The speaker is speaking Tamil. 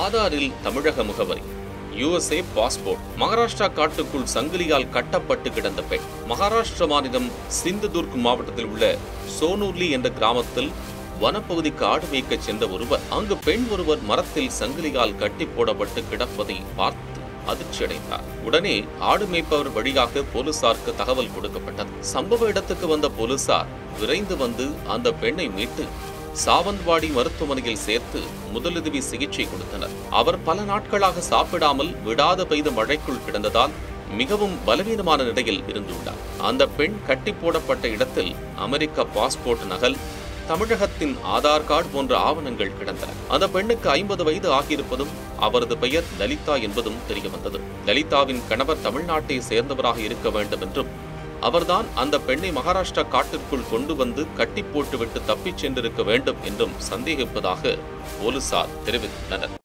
ஆதாரில் தமிழக முகவரி யுஎஸ்ஏ பாஸ்போர்ட் மகாராஷ்டிரா காட்டுக்குள் சங்கிலியால் கட்டப்பட்டு கிடந்த பெண் மகாராஷ்டிர மாநிலம் சிந்துதுர்க் மாவட்டத்தில் உள்ள சோனூர்லி என்ற கிராமத்தில் வனப்பகுதிக்கு ஆடு மேய்க்க சென்ற ஒருவர் அங்கு பெண் ஒருவர் மரத்தில் சங்கிலியால் கட்டி போடப்பட்டு கிடப்பதை பார்த்து அதிர்ச்சியடைந்தார் உடனே ஆடு மேய்ப்பவர் வழியாக போலீசாருக்கு தகவல் கொடுக்கப்பட்டது சம்பவ இடத்துக்கு வந்த போலீசார் விரைந்து வந்து அந்த பெண்ணை மீட்டு சாவந்த்வாடி மருத்துவமனையில் சேர்த்து முதலுதவி சிகிச்சை கொடுத்தனர் அவர் பல நாட்களாக சாப்பிடாமல் விடாத பெய்த மழைக்குள் கிடந்ததால் மிகவும் பலவீனமான நிலையில் இருந்துள்ளார் அந்த பெண் கட்டி போடப்பட்ட இடத்தில் அமெரிக்க பாஸ்போர்ட் நகல் தமிழகத்தின் ஆதார் கார்டு போன்ற ஆவணங்கள் கிடந்தன அந்த பெண்ணுக்கு ஐம்பது வயது ஆகியிருப்பதும் அவரது பெயர் லலிதா என்பதும் தெரிய வந்தது லலிதாவின் கணவர் தமிழ்நாட்டை சேர்ந்தவராக இருக்க வேண்டும் என்றும் அவர்தான் அந்த பெண்ணை மகாராஷ்டிரா காட்டிற்குள் கொண்டு வந்து கட்டி போட்டுவிட்டு தப்பிச் சென்றிருக்க வேண்டும் என்றும் சந்தேகிப்பதாக போலீசார் தெரிவித்துள்ளனர்